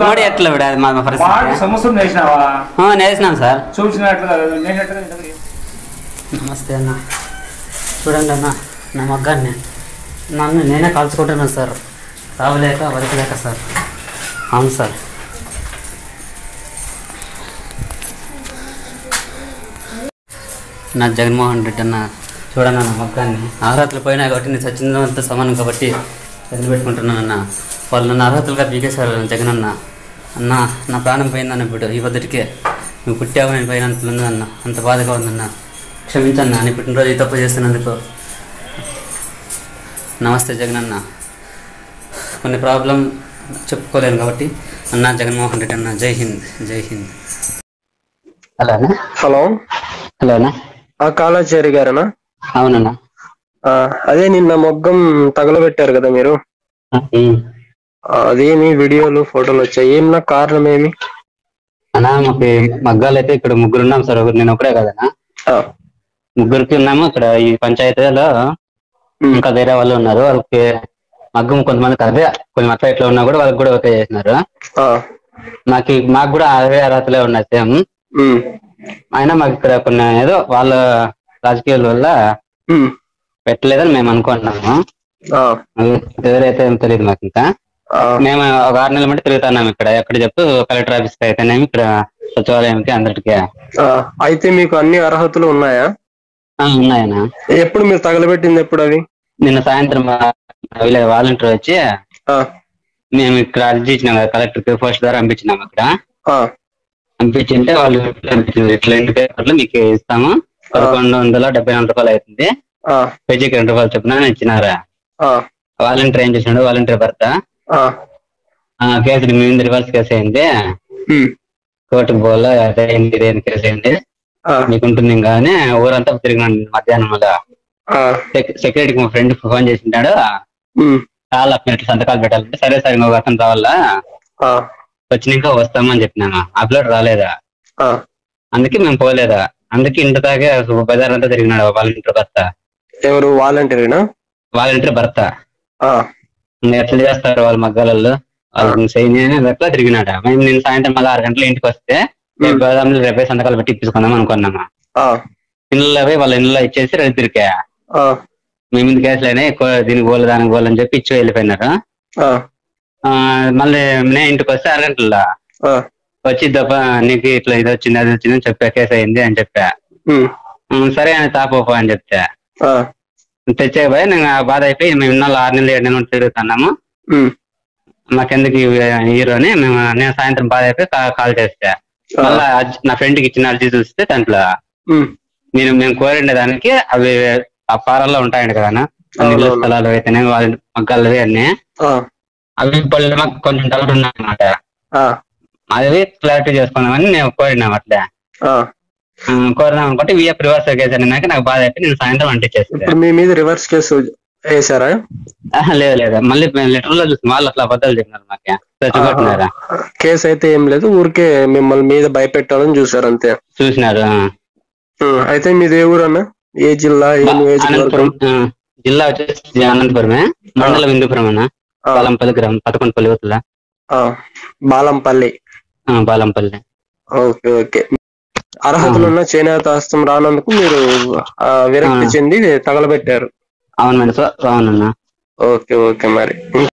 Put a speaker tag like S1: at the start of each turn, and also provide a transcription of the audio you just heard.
S1: ನೋಡಿ ఎట్లా విడ అది మా మా
S2: వాడు
S1: పరిస్థితి
S2: సంవత్సరం చేసినావా
S1: ఆ, నేసినాం సార్
S2: చూసినట్లు నేసినట్లు
S1: నమస్తే అన్న చూడండి అన్న నా మగ్గాన్ని నన్ను నేనే కాల్చుకుంటున్నాను సార్ రావలేక బతకలేక సార్ అవును సార్ నా జగన్మోహన్ రెడ్డి అన్న చూడన్న నా మగ్గాన్ని అర్హతలు పోయినా కాబట్టి నేను సచిన్నంత సమానం కాబట్టి వదిలిపెట్టుకుంటున్నానన్న వాళ్ళు నన్ను అర్హతలుగా బీకేశారు జగన్ అన్న అన్న నా ప్రాణం పోయిందన్న ఇప్పుడు ఈ పద్ధతికే నువ్వు పుట్టావు నేను పోయినంత అన్న అంత బాధగా ఉందన్న క్షమించన్న అని పుట్టినరోజు ఈ తప్పు చేస్తున్నందుకు నమస్తే జగన్ అన్న కొన్ని ప్రాబ్లం చెప్పుకోలేను కాబట్టి అన్న జగన్మోహన్ రెడ్డి అన్న జై హింద్ జై హింద్ హలో అన్న
S3: హలో
S1: హలో అన్న
S3: ఆ కాలాచారి గారనా
S1: అవునన్నా
S3: ఆ, అదే నిన్న మొగ్గం తగలబెట్టారు కదా మీరు
S1: ఉమ్.
S3: ఆ, అదేమి వీడియోలు ఫోటోలు వచ్చాయి ఏం నా కారణం ఏమి
S1: అన్నా మాకు మగ్గాలు అయితే ఇక్కడ ముగ్గురు ఉన్నాం సార్ ఒకరు నేను ఒకడే కదన్నా
S3: ఆ,
S1: ముగ్గురికి ఉన్నాము ఇక్కడ ఈ పంచాయతీలో
S3: ఉమ్,
S1: ఇంకా వేరే వాళ్ళు ఉన్నారు వాళ్ళకి మగ్గం కొంతమందికి అదే కొంచెం అట్లా ఇట్లా ఉన్నా కూడా వాళ్ళకి కూడా ఓకే చేసినారు
S3: ఆ,
S1: మాకు మాకు కూడా అవే అర్హతలే ఉన్నాయి సేమ్
S3: ఉమ్,
S1: అయినా మాకు ఇక్కడ కొన్ని ఏదో వాళ్ళ రాజకీయాల వల్ల
S3: ఉమ్,
S1: పెట్టలేదని మేము అనుకుంటున్నాము
S3: ఆ,
S1: అది ఎవరైతే ఏం తెలియదు మాకు ఇంకా
S3: ఆ,
S1: మేము ఒక ఆరు నెలల మట్టి తిరుగుతున్నాం ఇక్కడ ఎక్కడ చెప్పు కలెక్టర్ ఆఫీస్ అయితేనేమి ఇక్కడ సచివాలయంకి అందరికి
S3: ఆ, అయితే మీకు అన్ని అర్హతలు ఉన్నాయా
S1: ఉన్నాయన్నా
S3: ఎప్పుడు మీరు తగలబెట్టింది ఎప్పుడు అవి
S1: నిన్న సాయంత్రం వాలంటీర్ వచ్చి
S3: ఆ,
S1: మేము ఇక్కడ అర్జీ ఇచ్చినాం కదా కలెక్టర్ కి పోస్ట్ ద్వారా పంపించినాం ఇక్కడ
S3: ఆ,
S1: పంపించింటే వాళ్ళు పంపించింది ఇట్లా ఇంటి పేపర్లు మీకు ఇస్తాము పదకొండు వందల డెబ్బై నాలుగు రూపాయలు అవుతుంది
S3: ఆ,
S1: పేజీకి రెండు రూపాయలు చొప్పున ఇచ్చినారా
S3: ఆ,
S1: వాలంటీర్ ఏం చేసినాడు వాలంటీర్ భర్త
S3: ఆ,
S1: ఆ కేసు మీ మీద రివర్స్ కేసు అయింది
S3: ఉమ్,
S1: కోర్టుకు పోవాలా అదే అయింది ఇదే అయింది, కేసు అయింది
S3: ఆ,
S1: మీకు ఉంటుంది కానీ ఊరంతా తిరిగినాను మధ్యాహ్నం వల్ల
S3: ఆ,
S1: సెక్రటరీకి మా ఫ్రెండ్ ఫోన్ చేసింటాడు
S3: ఉమ్,
S1: చాలా అప్డేట్ సంతకాలు పెట్టాలంటే సరే సరే ఇంకొక అతను రావాలా
S3: ఆ,
S1: వచ్చినాక వస్తామని చెప్పినాను అప్లోడ్ రాలేదా
S3: ఆ,
S1: అందుకే మేము పోలేదా అందుకే ఇంటి దాకా బజార్ అంతా తిరిగినాడు వాలంటీర్ భర్త
S3: ఎవరు వాలంటీరేనా
S1: వాలంటీర్ భర్త
S3: ఆ,
S1: ఇంకా ఎట్లా చేస్తారు వాళ్ళ మగ్గాలలో వాళ్ళకి సైన్యం అట్లా తిరిగినాడు మేము నేను సాయంత్రం మళ్ళీ ఆరు గంటల ఇంటికి వస్తే రేపు గోదాంలో రేపే సంతకాలు పెట్టి ఇప్పించుకుందాం అనుకున్నాము
S3: ఆ,
S1: ఇళ్ళలో పోయి వాళ్ళ ఇళ్ళలో ఇచ్చేసి రైతు తిరిగా
S3: ఆ,
S1: మీ ముందు కేసులు అయినాయి ఎక్కువ దీనికి పోలు దానికి పోలు అని చెప్పి ఇచ్చి వెళ్ళిపోయినారు
S3: ఆ,
S1: ఆ, మళ్ళీ నేను ఇంటికి వస్తే అర గంటల్లో
S3: ఆ,
S1: వచ్చి దప్ప నీకు ఇట్లా ఇది వచ్చింది అది వచ్చింది అని చెప్పా కేసు అయింది అని చెప్పా
S3: ఉమ్,
S1: ఉమ్, సరే అని తాపోపో అని చెప్తా
S3: ఆ,
S1: తెచ్చే పోయి నేను ఆ బాధ అయిపోయి మేము ఇన్నాళ్ళు ఆరు నెలలు ఏడు నెలలు తిరుగుతున్నాము
S3: ఉమ్,
S1: మాకెందుకు హీరో అని మేము నేను సాయంత్రం బాధ అయిపోయి కా- కాల్ చేస్తా
S3: ఆ,
S1: మళ్ళా అర్జీ- నా ఫ్రెండ్ కి ఇచ్చిన అర్జీ చూస్తే దాంట్లో
S3: ఉమ్,
S1: నేను మేము కోరిండే దానికి అవి ఆ ఫారాల్లో ఉంటాయండి కదా అన్న. అన్ని ఇళ్ళ
S3: అవునవును.
S1: స్థలాలు అయితేనే వాళ్ళ మగ్గాలవి అన్ని
S3: ఆ,
S1: అవి పళ్ళు మాకు కొంచెం డౌట్ ఉన్నాయి అన్నమాట
S3: ఆ,
S1: అది క్లారిటీ చేసుకుందామని నేను కోరినాం అట్లా
S3: ఆ.
S1: ఆ, కోరినాం అనుకుంటే విఎఫ్ రివర్స్ కేసు అన్నాక నాకు బాధ అయిపోయి నేను సాయంత్రం అంటించేస్తాను
S3: ఇప్పుడు మీ మీద రివర్స్ కేసు వేసారా
S1: లేదు లేదు మళ్ళీ లెటర్ లో చూసి వాళ్ళు అట్లా అబద్ధాలు చెప్పినారు మాకు చచ్చిపోతున్నారా
S3: కేసు అయితే ఏం లేదు ఊరికే మిమ్మల్ని మీద భయపెట్టాలని చూసారు అంతే
S1: చూసినారు ఆ.
S3: ఉం, అయితే మీది ఏ ఊరు అన్న ఏ జిల్లా ఏ నియోజకవర్గం
S1: అనంతపురం ఆ, జిల్లా వచ్చేసి అనంతపురమే మండలం హిందూపురం అన్న
S3: ఆ,
S1: బాలంపల్లి గ్రామం పదకొండుపల్లి ఊతుల
S3: ఆ, బాలంపల్లి
S1: ఆ, బాలంపల్లి
S3: ఓకే ఓకే అర్హతలు ఉన్న చేనేత హస్తం రానందుకు మీరు ఆ, విరక్తి
S1: ఆ.
S3: చెంది తగలబెట్టారు
S1: అవును మేడం సో అవునన్నా
S3: ఓకే ఓకే మరి